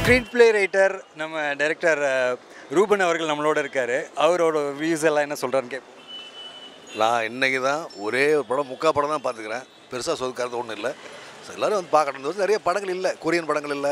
screen screenplay writer நம்ம director Ruban அவர்கள் நம்மளோட இருக்காரு அவரோட வியூஸ் எல்லாம் என்ன சொல்கிறான்னு கேட்போம் நான் இன்னைக்கு தான் ஒரே ஒரு படம் முக்கா படம் தான் பார்த்துக்கிறேன் பெருசாக சொதுக்காரது ஒன்றும் இல்லை ஸோ எல்லோரும் வந்து பார்க்கணும் இந்த வருஷம் நிறைய படங்கள் இல்லை கொரியன் படங்கள் இல்லை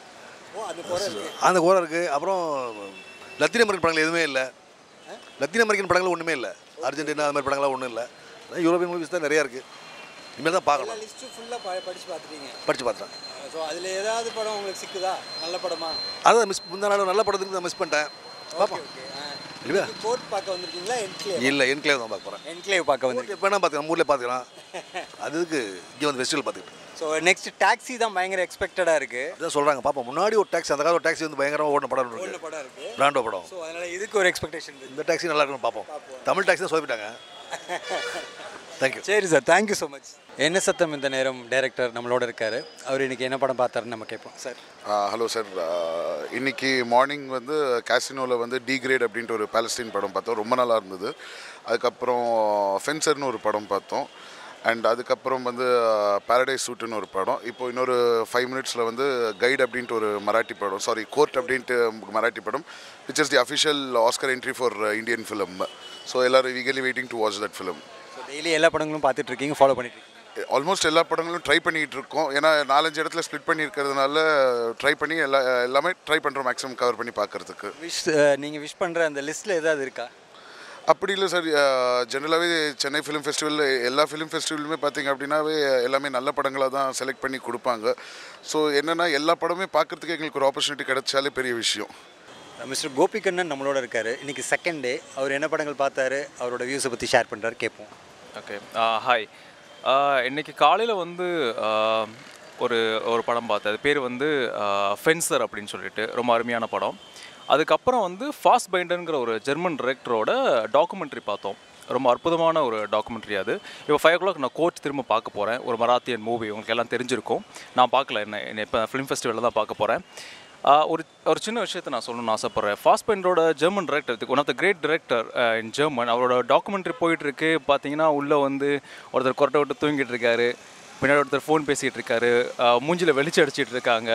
அந்த குறை இருக்குது அப்புறம் லத்தீன் அமெரிக்கன் படங்கள் எதுவுமே இல்லை லத்தீன் அமெரிக்கன் படங்கள் ஒன்றுமே இல்லை அர்ஜென்டினா அது மாதிரி படங்கள்லாம் ஒன்றும் இல்லை யூரோப்பியன் மூவிஸ் தான் நிறையா இருக்குது இனிமேல் தான் பார்க்கணும் லிஸ்ட்டு ஃபுல்லாக படித்து பார்த்துட்டீங்க படித்து பார்த்தேன் ஸோ அதில் ஏதாவது படம் உங்களுக்கு சிக்குதா நல்ல படமா அதான் மிஸ் முந்தா நாள் நல்ல படத்துக்கு நான் மிஸ் பண்ணிட்டேன் பார்ப்போம் இல்லையா கோர்ட் பார்க்க வந்திருக்கீங்களா என்க்ளேவ் இல்லை என்க்ளேவ் தான் பார்க்க போகிறேன் என்க்ளேவ் பார்க்க வந்திருக்கீங்க எப்போ வேணா பார்த்துக்கலாம் ஊரில் பார்த்துக்கலாம் அதுக்கு இங்கே வந்து ஃபெஸ்டிவல் பார்த்துக்கிட்டு ஸோ நெக்ஸ்ட் டாக்ஸி தான் பயங்கர எக்ஸ்பெக்டடாக இருக்குது அதான் சொல்கிறாங்க பார்ப்போம் முன்னாடி ஒரு டாக்ஸி அந்த காலத்து ஒரு டாக்ஸி வந்து பயங்கரமாக ஓடின படம் இருக்கு படம் இருக்குது பிராண்டோ படம் ஸோ அதனால் இதுக்கு ஒரு எக்ஸ்பெக்டேஷன் இருக்குது இந்த டாக்ஸி நல்லா இருக்குன்னு பார்ப்போம் தமிழ் டாக்ஸி தான் சொதப்பிட்டாங்க தேங்க்யூ சரி சார் தேங்க்யூ ஸோ மச் என்ன சத்தம் இந்த நேரம் டைரக்டர் நம்மளோட இருக்காரு அவர் இன்னைக்கு என்ன படம் பார்த்தாருன்னு நம்ம கேட்போம் சார் ஹலோ சார் இன்னைக்கு மார்னிங் வந்து கேசினோவில் வந்து டி கிரேட் அப்படின்ட்டு ஒரு பாலஸ்தீன் படம் பார்த்தோம் ரொம்ப நல்லா இருந்தது அதுக்கப்புறம் ஃபென்சர்னு ஒரு படம் பார்த்தோம் அண்ட் அதுக்கப்புறம் வந்து பாரடைஸ் சூட்டுன்னு ஒரு படம் இப்போ இன்னொரு ஃபைவ் மினிட்ஸில் வந்து கைட் அப்படின்ட்டு ஒரு மராட்டி படம் சாரி கோர்ட் அப்படின்ட்டு மராட்டி படம் which is the official Oscar entry for Indian film so எல்லோரும் eagerly waiting to watch that film so daily எல்லா படங்களும் பார்த்துட்டு இருக்கீங்க ஃபாலோ பண்ணிட்டு இருக்கீங்க ஆல்மோஸ்ட் எல்லா படங்களும் ட்ரை பண்ணிக்கிட்டு இருக்கோம் ஏன்னா நாலஞ்சு இடத்துல ஸ்ப்ளிட் பண்ணியிருக்கிறதுனால ட்ரை பண்ணி எல்லா எல்லாமே ட்ரை பண்ணுறோம் மேக்ஸிமம் கவர் பண்ணி பார்க்கறதுக்கு விஷ் நீங்கள் விஷ் பண்ணுற அந்த லிஸ்ட்டில் ஏதாவது இருக்கா அப்படி இல்லை சார் ஜென்ரலாகவே சென்னை ஃபிலிம் ஃபெஸ்டிவல் எல்லா ஃபிலிம் ஃபெஸ்டிவலுமே பார்த்தீங்க அப்படின்னாவே எல்லாமே நல்ல படங்களாக தான் செலக்ட் பண்ணி கொடுப்பாங்க ஸோ என்னென்னா எல்லா படமே பார்க்கறதுக்கு எங்களுக்கு ஒரு ஆப்பர்ச்சுனிட்டி கிடைச்சாலே பெரிய விஷயம் மிஸ்டர் கோபிகண்ணன் நம்மளோட இருக்காரு இன்னைக்கு செகண்ட் டே அவர் என்ன படங்கள் பார்த்தாரு அவரோட வியூஸை பற்றி ஷேர் பண்ணுறாரு கேட்போம் ஓகே ஹாய் இன்னைக்கு காலையில் வந்து ஆஹ், ஒரு ஒரு படம் பார்த்தேன் அது பேர் வந்து ஃபென்சர் அப்படின்னு சொல்லிட்டு ரொம்ப அருமையான படம் அதுக்கப்புறம் வந்து ஃபாஸ்ட் பைண்டர்ங்கிற ஒரு ஜெர்மன் டிரெக்டரோட டாக்குமெண்ட்ரி பார்த்தோம் ரொம்ப அற்புதமான ஒரு டாக்குமெண்ட்ரி அது இப்போ ஃபைவ் ஓ கிளாக் நான் கோச் திரும்ப பார்க்க போகிறேன் ஒரு மராத்தியன் மூவி உங்களுக்கு எல்லாம் தெரிஞ்சிருக்கும் நான் பார்க்கல என்ன என்ன இப்போ ஃபிலிம் ஃபெஸ்டிவலில் தான் பார்க்க போகிறேன் ஆஹ் ஒரு ஒரு சின்ன விஷயத்தை நான் சொல்லணும்னு ஆசைப்பட்றேன் ஃபாஸ்பெண்டரோட German director one of the great director in German அவரோட டாக்குமெண்ட்ரி போயிட்டு இருக்கு பார்த்தீங்கன்னா உள்ளே வந்து ஒருத்தர் கொரட்டை விட்டு தூங்கிட்டு இருக்காரு பின்னாடி ஒருத்தர் ஃபோன் பேசிகிட்டு இருக்காரு ஆஹ் மூஞ்சில வெளிச்சம் அடிச்சிட்டு இருக்காங்க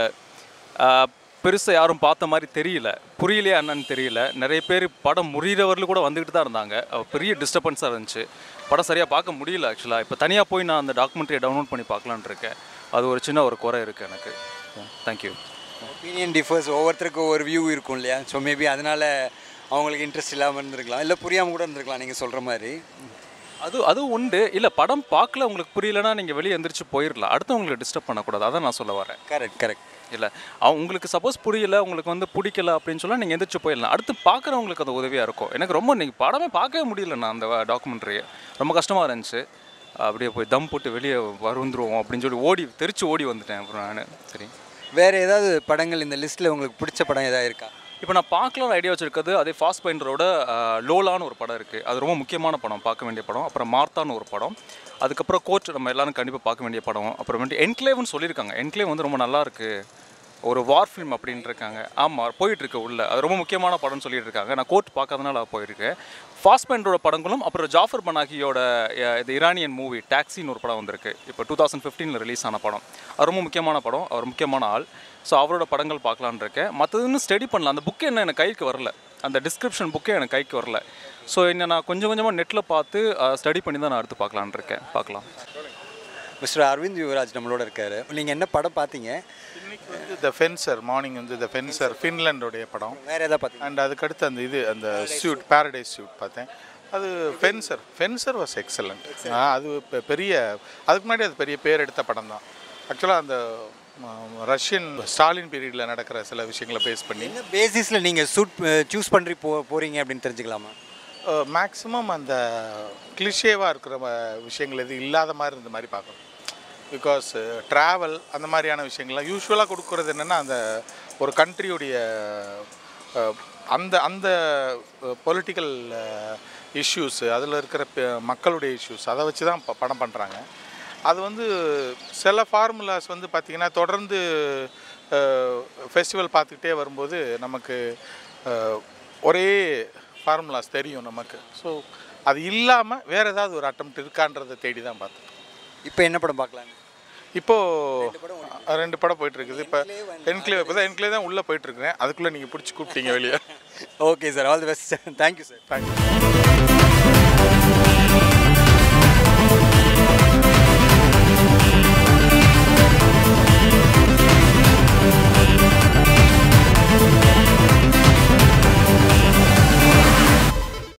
பெருசாக யாரும் பார்த்த மாதிரி தெரியல புரியலையா என்னன்னு தெரியல நிறைய பேர் படம் முடிகிறவர்கள் கூட வந்துக்கிட்டு தான் இருந்தாங்க அஹ் பெரிய டிஸ்டர்பன்ஸாக இருந்துச்சு படம் சரியாக பார்க்க முடியல ஆக்சுவலாக இப்போ தனியாக போய் நான் அந்த டாக்குமெண்ட்ரியை டவுன்லோட் பண்ணி பார்க்கலான்னு இருக்கேன் அது ஒரு சின்ன ஒரு குறை இருக்குது எனக்கு தேங்க்யூ ஒப்பீனியன் டிஃபர்ஸ் ஒவ்வொருத்தருக்கும் ஒவ்வொரு வியூ இருக்கும் இல்லையா ஸோ மேபி அதனால அவங்களுக்கு இன்ட்ரெஸ்ட் இல்லாமல் இருந்திருக்கலாம் இல்லை புரியாமல் கூட இருந்திருக்கலாம் நீங்கள் சொல்கிற மாதிரி அது அது உண்டு இல்லை படம் பார்க்கல உங்களுக்கு புரியலன்னா நீங்கள் வெளியே எந்திரிச்சு போயிடலாம் அடுத்தவங்களுக்கு டிஸ்டர்ப் பண்ணக்கூடாது அதான் நான் சொல்ல வரேன் கரெக்ட் கரெக்ட் இல்லை அவ உங்களுக்கு சப்போஸ் புரியல உங்களுக்கு வந்து பிடிக்கல அப்படின்னு சொன்னால் நீங்கள் எந்திரிச்சு போயிடலாம் அடுத்து பார்க்குறவங்களுக்கு அது உதவியாக இருக்கும் எனக்கு ரொம்ப நீங்கள் படமே பார்க்கவே முடியல நான் அந்த டாக்குமெண்ட்ரியை ரொம்ப கஷ்டமாக இருந்துச்சு அப்படியே போய் தம் போட்டு வெளியே வருந்துருவோம் அப்படின்னு சொல்லி ஓடி தெரிச்சு ஓடி வந்துட்டேன் அப்புறம் நான் சரி வேறு ஏதாவது படங்கள் இந்த லிஸ்ட்டில் உங்களுக்கு பிடிச்ச படம் ஏதாவது இருக்கா இப்போ நான் பார்க்கலாம்னு ஐடியா வச்சிருக்கிறது அதே ஃபாஸ்ட் பைண்டரோட லோலான்னு ஒரு படம் இருக்குது அது ரொம்ப முக்கியமான படம் பார்க்க வேண்டிய படம் அப்புறம் மார்த்தான்னு ஒரு படம் அதுக்கப்புறம் கோச் நம்ம எல்லாரும் கண்டிப்பாக பார்க்க வேண்டிய படம் அப்புறமேட்டு என்க்ளேவ்னு சொல்லியிருக்காங்க என்க்ளேவ் வந்து ரொம்ப நல்லா இருக்கு ஒரு வார் ஃபிலிம் அப்படின்னு இருக்காங்க ஆமாம் போயிட்டு இருக்கு உள்ள அது ரொம்ப முக்கியமான படம்னு சொல்லிட்டு இருக்காங்க நான் கோர்ட் பார்க்காதனால போயிருக்கேன் ஃபாஸ்ட் பைண்டரோட படங்களும் அப்புறம் ஜாஃபர் பனாகியோட அஹ், இது இரானியன் மூவி டாக்ஸின்னு ஒரு படம் வந்திருக்கு இப்போ டூ தௌசண்ட் ஃபிஃப்டீனில் ரிலீஸ் ஆன படம் அது ரொம்ப முக்கியமான படம் அவர் முக்கியமான ஆள் ஸோ அவரோட படங்கள் பார்க்கலான்னு இருக்கேன் மற்றதுன்னு ஸ்டடி பண்ணலாம் அந்த புக்கு என்ன எனக்கு கைக்கு வரல அந்த டிஸ்கிரிப்ஷன் புக்கே எனக்கு கைக்கு வரல ஸோ என்ன நான் கொஞ்சம் கொஞ்சமாக நெட்டில் பார்த்து ஸ்டடி பண்ணி தான் நான் அடுத்து பார்க்கலான்னு இருக்கேன் பார்க்கலாம் மிஸ்டர் அரவிந்த் யுவராஜ் நம்மளோட இருக்காரு நீங்கள் என்ன படம் பார்த்தீங்க இன்னைக்கு வந்து த ஃபென்சர் மார்னிங் வந்து த ஃபென்சர் ஃபின்லாண்டோடைய படம் வேறு எதாவது பார்த்தீங்க அண்ட் அதுக்கடுத்து அந்த இது அந்த சூட் பாரடைஸ் சூட் பார்த்தேன் அது ஃபென்சர் ஃபென்சர் வாஸ் எக்ஸலண்ட் அது பெ- பெரிய அதுக்கு முன்னாடி அது பெரிய பேர் எடுத்த படம் தான் ஆக்சுவலாக அந்த ம, ரஷ்யன் ஸ்டாலின் பீரியடில் நடக்கிற சில விஷயங்களை பேஸ் பண்ணி என்ன பேசிஸில் நீங்கள் சூட் சூஸ் பண்ணி போ போகிறீங்க அப்படின்னு தெரிஞ்சுக்கலாமா மேக்ஸிமம் அந்த கிளிஷேவாக இருக்கிற ம- விஷயங்கள் எது இல்லாத மாதிரி இருந்த மாதிரி பார்க்கணும் பிகாஸ் ட்ராவல் அந்த மாதிரியான விஷயங்கள்லாம் யூஸ்வலாக கொடுக்குறது என்னென்னா அந்த ஒரு கண்ட்ரியுடைய அந்த அந்த பொலிட்டிக்கல் இஷ்யூஸ் அதில் இருக்கிற ப- மக்களுடைய இஷ்யூஸ் அதை வச்சு தான் ப- படம் பண்ணுறாங்க அது வந்து சில ஃபார்முலாஸ் வந்து பார்த்திங்கன்னா தொடர்ந்து ஃபெஸ்டிவல் பார்த்துக்கிட்டே வரும்போது நமக்கு அஹ், ஒரே ஃபார்முலாஸ் தெரியும் நமக்கு ஸோ அது இல்லாமல் வேறு ஏதாவது ஒரு அட்டம் இருக்கான்றதை தேடி தான் பார்த்தோம் இப்போ என்ன படம் பார்க்கலாங்க இப்போது ரெண்டு படம் போயிட்டுருக்குது இப்போ என்க்ளேவ் இப்போ தான் என்க்ளேவ் தான் உள்ளே போயிட்டுருக்கிறேன் அதுக்குள்ளே நீங்கள் பிடிச்சி கூப்பிட்டீங்க வெளியே okay sir all the best thank you sir thank you